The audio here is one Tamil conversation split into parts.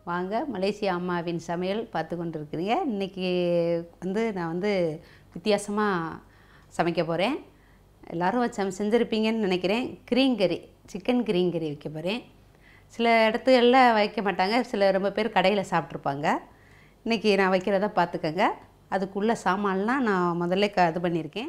வாங்க மலேசியா அம்மாவின் சமையல் பார்த்து கொண்டிருக்கிறீங்க இன்றைக்கி வந்து நான் வந்து வித்தியாசமாக சமைக்க போகிறேன் எல்லோரும் சம செஞ்சுருப்பீங்கன்னு நினைக்கிறேன் கிரீன் கறி சிக்கன் கிரீன் கறி வைக்க போகிறேன் சில இடத்துகளில் வைக்க மாட்டாங்க சில ரொம்ப பேர் கடையில் சாப்பிட்ருப்பாங்க இன்றைக்கி நான் வைக்கிறத பார்த்துக்கங்க அதுக்குள்ள சாமான்லாம் நான் முதல்ல க இது பண்ணியிருக்கேன்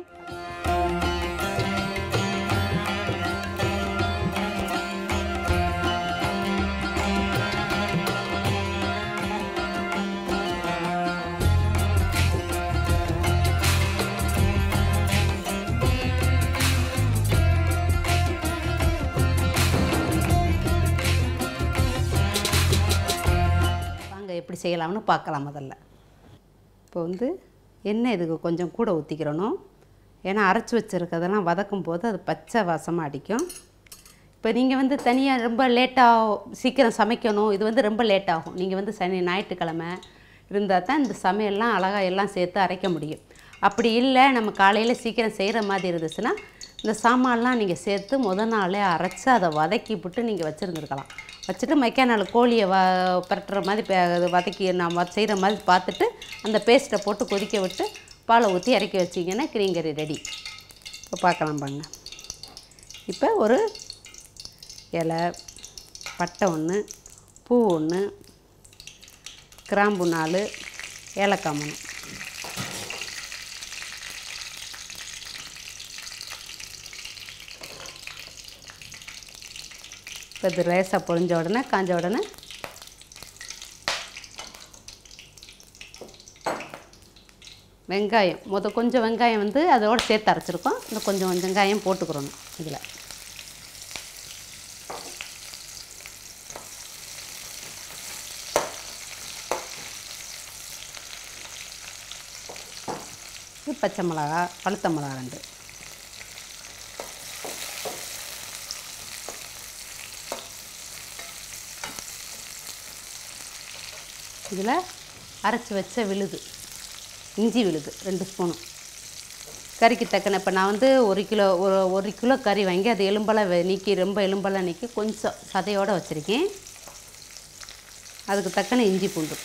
வாங்க எப்படி செய்யலாம்னு பார்க்கலாம் முதல்ல இப்போ வந்து எண்ணெய் இதுக்கு கொஞ்சம் கூட ஊற்றிக்கிறணும் ஏன்னா அரைச்சி வச்சுருக்கதெல்லாம் வதக்கும் போது அது பச்சை வாசமாக அடிக்கும் இப்போ நீங்கள் வந்து தனியாக ரொம்ப லேட்டாக சீக்கிரம் சமைக்கணும் இது வந்து ரொம்ப லேட் ஆகும் நீங்கள் வந்து சனி ஞாயிற்றுக்கிழமை இருந்தால் தான் இந்த சமையல்லாம் அழகாக எல்லாம் சேர்த்து அரைக்க முடியும் அப்படி இல்லை நம்ம காலையில் சீக்கிரம் செய்கிற மாதிரி இருந்துச்சுன்னா இந்த சாமான்லாம் நீங்கள் சேர்த்து முத நாளே அரைச்சி அதை வதக்கி விட்டு நீங்கள் வச்சுருந்துருக்கலாம் வச்சுட்டு மைக்கா நாள் கோழியை வ பரட்டுற மாதிரி பே- அது வதக்கி நம்ம செய்கிற மாதிரி பார்த்துட்டு அந்த பேஸ்ட்டை போட்டு கொதிக்க விட்டு பாலை ஊற்றி இறக்கி வச்சிங்கன்னா கிரீங்கறி ரெடி இப்போ பார்க்கலாம் பாருங்க இப்போ ஒரு இலை பட்டை ஒன்று பூ ஒன்று கிராம்பு நாலு ஏலக்காய் மூணு இப்போ இது லேசாக பொரிஞ்ச உடனே காஞ்ச உடனே வெங்காயம் முத கொஞ்சம் வெங்காயம் வந்து அதோட சேர்த்து அரைச்சிருக்கோம் இந்த கொஞ்சம் கொஞ்சம் வெங்காயம் போட்டுக்கிறணும் இதில் இது பச்சை மிளகா பழுத்த மிளகா ரெண்டு இதில் அரைச்சி வச்ச விழுது இஞ்சி விழுது ரெண்டு ஸ்பூனும் கறிக்கு தக்கன இப்போ நான் வந்து ஒரு கிலோ ஒரு ஒரு கிலோ கறி வாங்கி அது எலும்பெல்லாம் வெ- நீக்கி ரொம்ப எலும்பெல்லாம் நீக்கி கொஞ்சம் சதையோடு வச்சுருக்கேன் அதுக்கு தக்கன இஞ்சி பூண்டு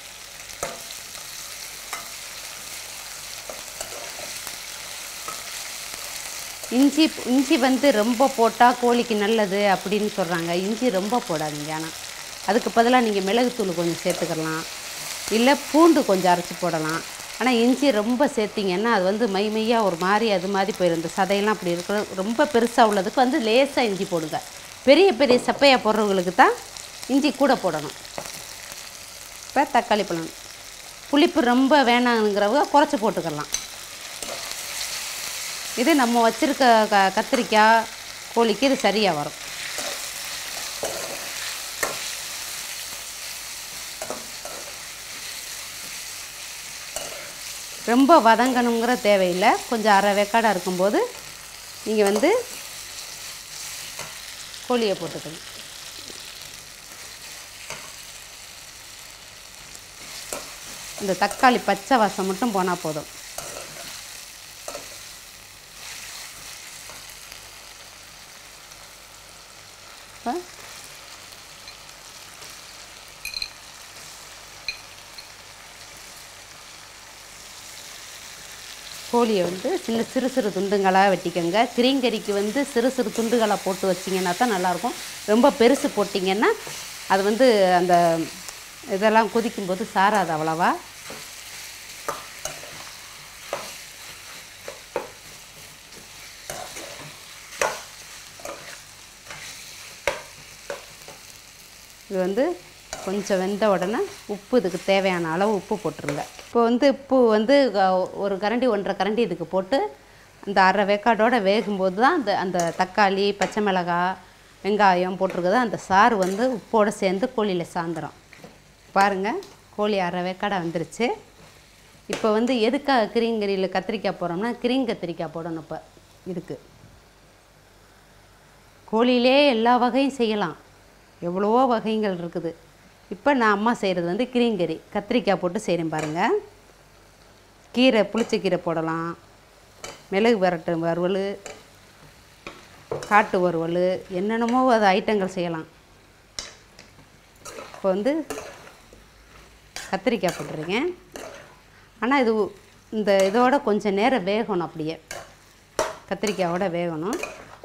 இஞ்சி இஞ்சி வந்து ரொம்ப போட்டால் கோழிக்கு நல்லது அப்படின்னு சொல்கிறாங்க இஞ்சி ரொம்ப போடாதீங்க ஆனால் அதுக்கு பதிலாக நீங்கள் மிளகுத்தூள் கொஞ்சம் சேர்த்துக்கலாம் இல்லை பூண்டு கொஞ்சம் அரைச்சி போடலாம் ஆனால் இஞ்சி ரொம்ப சேர்த்திங்கன்னா அது வந்து மை மையாக ஒரு மாதிரி அது மாதிரி போயிடும் இந்த சதையெல்லாம் அப்படி இருக்கிற ரொம்ப பெருசாக உள்ளதுக்கு வந்து லேசாக இஞ்சி போடுங்க பெரிய பெரிய சப்பையாக போடுறவங்களுக்கு தான் இஞ்சி கூட போடணும் இப்போ தக்காளி பழம் புளிப்பு ரொம்ப வேணாங்கிறவங்க குறைச்சி போட்டுக்கலாம் இது நம்ம வச்சுருக்க க கத்திரிக்காய் கோழிக்கு இது சரியாக வரும் ரொம்ப வதங்கணுங்கிற தேவையில்லை கொஞ்சம் அரை வேக்காடாக இருக்கும்போது நீங்கள் வந்து கோழியை போட்டுக்கணும் இந்த தக்காளி பச்சை வாசம் மட்டும் போனால் போதும் இப்போ கோழியை வந்து சின்ன சிறு சிறு துண்டுங்களாக வெட்டிக்கோங்க கிரீங்கறிக்கு வந்து சிறு சிறு துண்டுகளாக போட்டு வச்சிங்கன்னா தான் நல்லாயிருக்கும் ரொம்ப பெருசு போட்டிங்கன்னா அது வந்து அந்த இதெல்லாம் கொதிக்கும்போது சாராது அவ்வளவா இது வந்து கொஞ்சம் வெந்த உடனே உப்பு இதுக்கு தேவையான அளவு உப்பு போட்டுருங்க இப்போ வந்து உப்பு வந்து அஹ், ஒரு கரண்டி ஒன்றரை கரண்டி இதுக்கு போட்டு அந்த அரை வேக்காடோட வேகும்போது தான் அந்த அந்த தக்காளி பச்சை மிளகாய் வெங்காயம் போட்டிருக்குது அந்த சாறு வந்து உப்போடு சேர்ந்து கோழியில் சாந்துரும் பாருங்கள் கோழி அரை வேக்காடாக வந்துருச்சு இப்போ வந்து எதுக்காக கிரீங்கரியில் கத்திரிக்காய் போடுறோம்னா கிரீங் கத்திரிக்காய் போடணும் இப்போ இதுக்கு கோழியிலே எல்லா வகையும் செய்யலாம் எவ்வளவோ வகைகள் இருக்குது இப்போ நான் அம்மா செய்கிறது வந்து கிரீங்கறி கத்திரிக்காய் போட்டு செய்கிறேன் பாருங்கள் கீரை புளிச்சக்கீரை போடலாம் மிளகு வரட்டு வறுவல் காட்டு வறுவல் என்னென்னமோ அது ஐட்டங்கள் செய்யலாம் இப்போ வந்து கத்திரிக்காய் போட்டிருக்கேன் ஆனால் இது இந்த இதோட கொஞ்சம் நேரம் வேகணும் அப்படியே கத்திரிக்காயோட வேகணும்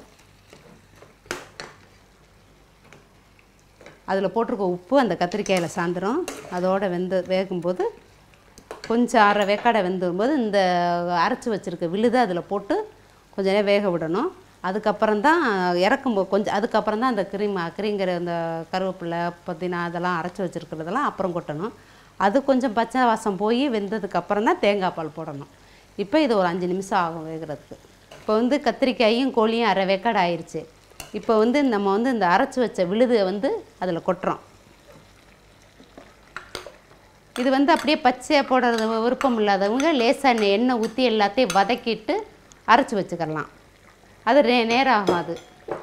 அதில் போட்டிருக்க உப்பு அந்த கத்திரிக்காயில் சாந்துரும் அதோட வெந்து வேகும்போது கொஞ்சம் அரை வேக்காடை வெந்தும்போது இந்த அரைச்சி வச்சுருக்க விழுதை அதில் போட்டு கொஞ்ச நேரம் வேக விடணும் அதுக்கப்புறம் தான் இறக்கும்போது கொஞ்சம் அதுக்கப்புறம் தான் அந்த கிரீம் கிரீங்கிற அந்த கருவேப்பிலை புதினா அதெல்லாம் அரைச்சி வச்சுருக்கிறதெல்லாம் அப்புறம் கொட்டணும் அது கொஞ்சம் பச்சை வாசம் போய் வெந்ததுக்கப்புறம் தான் தேங்காய் பால் போடணும் இப்போ இது ஒரு அஞ்சு நிமிஷம் ஆகும் வேகிறதுக்கு இப்போ வந்து கத்திரிக்காயும் கோழியும் அரை வேக்காடு ஆயிடுச்சு இப்போ வந்து நம்ம வந்து இந்த அரைச்சி வச்ச விழுதை வந்து அதில் கொட்டுறோம் இது வந்து அப்படியே பச்சையாக போடுறது விருப்பம் இல்லாதவங்க லேசாக எண்ணெய் ஊற்றி எல்லாத்தையும் வதக்கிட்டு அரைச்சி வச்சுக்கலாம் அது நே நேரம் ஆகும் அது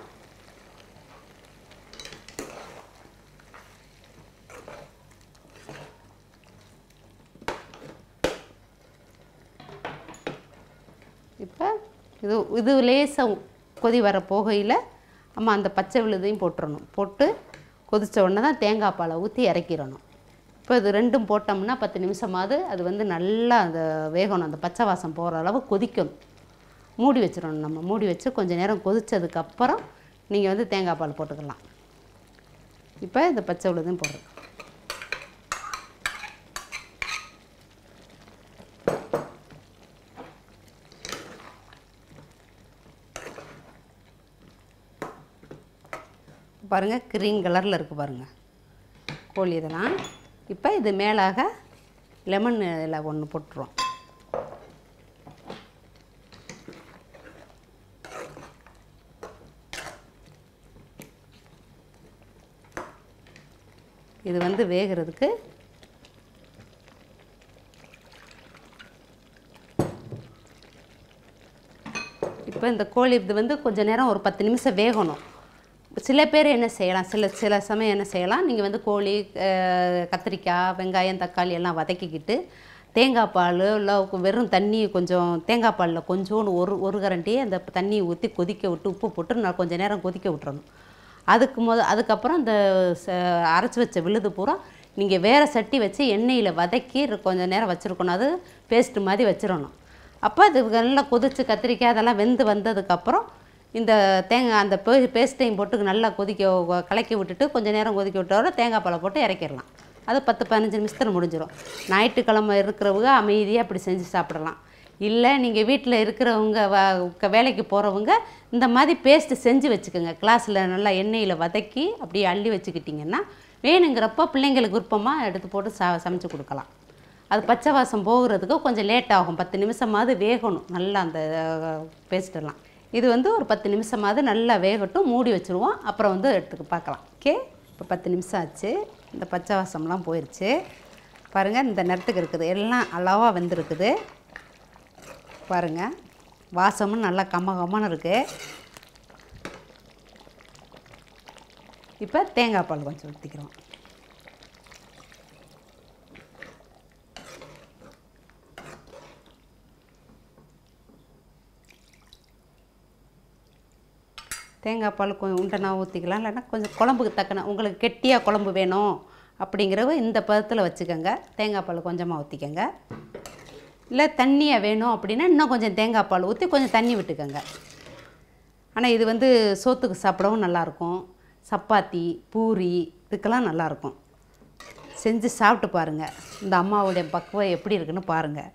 இப்போ இது இது லேசாக கொதி வர போகையில் நம்ம அந்த பச்சை விழுதையும் போட்டுறணும் போட்டு கொதித்த உடனே தான் தேங்காய் பாலை ஊற்றி இறக்கிடணும் இப்போ இது ரெண்டும் போட்டோம்னா பத்து நிமிஷமாவது அது வந்து நல்லா அந்த வேகணும் அந்த பச்சை வாசம் போகிற அளவு கொதிக்கணும் மூடி வச்சிடணும் நம்ம மூடி வச்சு கொஞ்சம் நேரம் கொதித்ததுக்கப்புறம் நீங்கள் வந்து தேங்காய் பால் போட்டுக்கலாம் இப்போ இந்த பச்சை விழுதையும் போடுறோம் பாருங்கள் க்ரீன் கலரில் இருக்குது பாருங்கள் கோழி இதெல்லாம் இப்போ இது மேலாக லெமன் இதில் ஒன்று போட்டுருவோம் இது வந்து வேகிறதுக்கு இப்போ இந்த கோழி இது வந்து கொஞ்ச நேரம் ஒரு பத்து நிமிஷம் வேகணும் சில பேர் என்ன செய்யலாம் சில சில சமயம் என்ன செய்யலாம் நீங்கள் வந்து கோழி அஹ், கத்திரிக்காய் வெங்காயம் தக்காளி எல்லாம் வதக்கிக்கிட்டு தேங்காய் பால் இல்லை வெறும் தண்ணி கொஞ்சம் தேங்காய் பாலில் கொஞ்சோண்டு ஒரு ஒரு கரண்டி அந்த தண்ணியை ஊற்றி கொதிக்க விட்டு உப்பு போட்டு நான் கொஞ்சம் நேரம் கொதிக்க விட்டுறணும் அதுக்கு முத அதுக்கப்புறம் அந்த ச- அரைச்சி வச்ச விழுது பூரா நீங்கள் வேறு சட்டி வச்சு எண்ணெயில் வதக்கி கொஞ்சம் நேரம் வச்சுருக்கணும் அது பேஸ்ட்டு மாதிரி வச்சிடணும் அப்போ அது நல்லா கொதிச்சு கத்திரிக்காய் அதெல்லாம் வெந்து வந்ததுக்கப்புறம் இந்த தேங்காய் அந்த பே பேஸ்ட்டையும் போட்டு நல்லா கொதிக்க வ- கலக்கி விட்டுட்டு கொஞ்சம் நேரம் கொதிக்க விட்டோட தேங்காய் பாலை போட்டு இறக்கிடலாம் அது பத்து பதினஞ்சு நிமிஷத்தில் முடிஞ்சிடும் ஞாயிற்றுக்கிழமை இருக்கிறவங்க அமைதியாக அப்படி செஞ்சு சாப்பிடலாம் இல்லை நீங்கள் வீட்டில் இருக்கிறவங்க வ க- வேலைக்கு போகிறவங்க இந்த மாதிரி பேஸ்ட்டு செஞ்சு வச்சுக்கோங்க கிளாஸில் நல்லா எண்ணெயில் வதக்கி அப்படியே அள்ளி வச்சுக்கிட்டிங்கன்னா வேணுங்கிறப்ப பிள்ளைங்களுக்கு விருப்பமாக எடுத்து போட்டு ச சமைச்சு கொடுக்கலாம் அது பச்சை வாசம் போகிறதுக்கு கொஞ்சம் லேட் ஆகும் பத்து நிமிஷமாவது வேகணும் நல்லா அந்த பேஸ்ட்டெல்லாம் இது வந்து ஒரு பத்து நிமிஷமாவது நல்லா வேகட்டும் மூடி வச்சுருவோம் அப்புறம் வந்து எடுத்துக்க பார்க்கலாம் ஓகே இப்போ பத்து நிமிஷம் ஆச்சு இந்த பச்சை வாசம்லாம் போயிடுச்சு பாருங்கள் இந்த நேரத்துக்கு இருக்குது எல்லாம் அளவாக வெந்திருக்குது பாருங்கள் வாசமும் நல்லா கம்ம கம்மன்னு இருக்குது இப்போ தேங்காய் பால் கொஞ்சம் ஊற்றிக்கிறோம் தேங்காய் பால் கொஞ்சம் உண்டனா ஊற்றிக்கலாம் இல்லைன்னா கொஞ்சம் குழம்புக்கு தக்கன உங்களுக்கு கெட்டியாக குழம்பு வேணும் அப்படிங்கிறவ இந்த பதத்தில் வச்சுக்கோங்க தேங்காய் பால் கொஞ்சமாக ஊற்றிக்கோங்க இல்லை தண்ணியாக வேணும் அப்படின்னா இன்னும் கொஞ்சம் தேங்காய் பால் ஊற்றி கொஞ்சம் தண்ணி விட்டுக்கோங்க ஆனால் இது வந்து சோத்துக்கு சாப்பிடவும் நல்லாயிருக்கும் சப்பாத்தி பூரி இதுக்கெல்லாம் நல்லாயிருக்கும் செஞ்சு சாப்பிட்டு பாருங்கள் இந்த அம்மாவுடைய பக்குவம் எப்படி இருக்குன்னு பாருங்கள்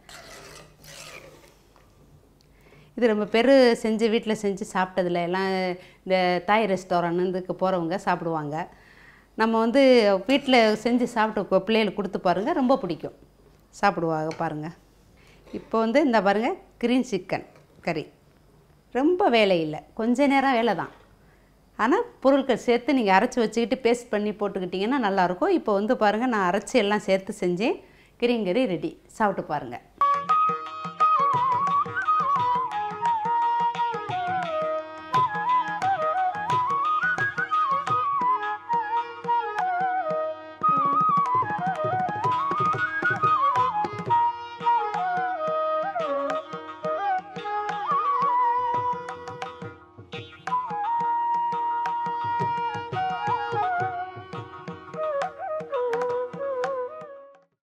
இது ரொம்ப பேர் செஞ்சு வீட்டில் செஞ்சு சாப்பிட்டதில்ல எல்லாம் இந்த தாய் ரெஸ்டாரண்ட் இதுக்கு போகிறவங்க சாப்பிடுவாங்க நம்ம வந்து வீட்டில் செஞ்சு சாப்பிட்டு கொ- பிள்ளைகளுக்கு கொடுத்து பாருங்கள் ரொம்ப பிடிக்கும் சாப்பிடுவாங்க பாருங்கள் இப்போ வந்து இந்த பாருங்கள் கிரீன் சிக்கன் கறி ரொம்ப வேலை இல்லை கொஞ்ச நேரம் வேலை தான் ஆனால் பொருட்கள் சேர்த்து நீங்கள் அரைச்சி வச்சுக்கிட்டு பேஸ்ட் பண்ணி போட்டுக்கிட்டிங்கன்னா நல்லாயிருக்கும் இப்போ வந்து பாருங்கள் நான் அரைச்சி எல்லாம் சேர்த்து செஞ்சேன் கிரீன் கறி ரெடி சாப்பிட்டு பாருங்கள்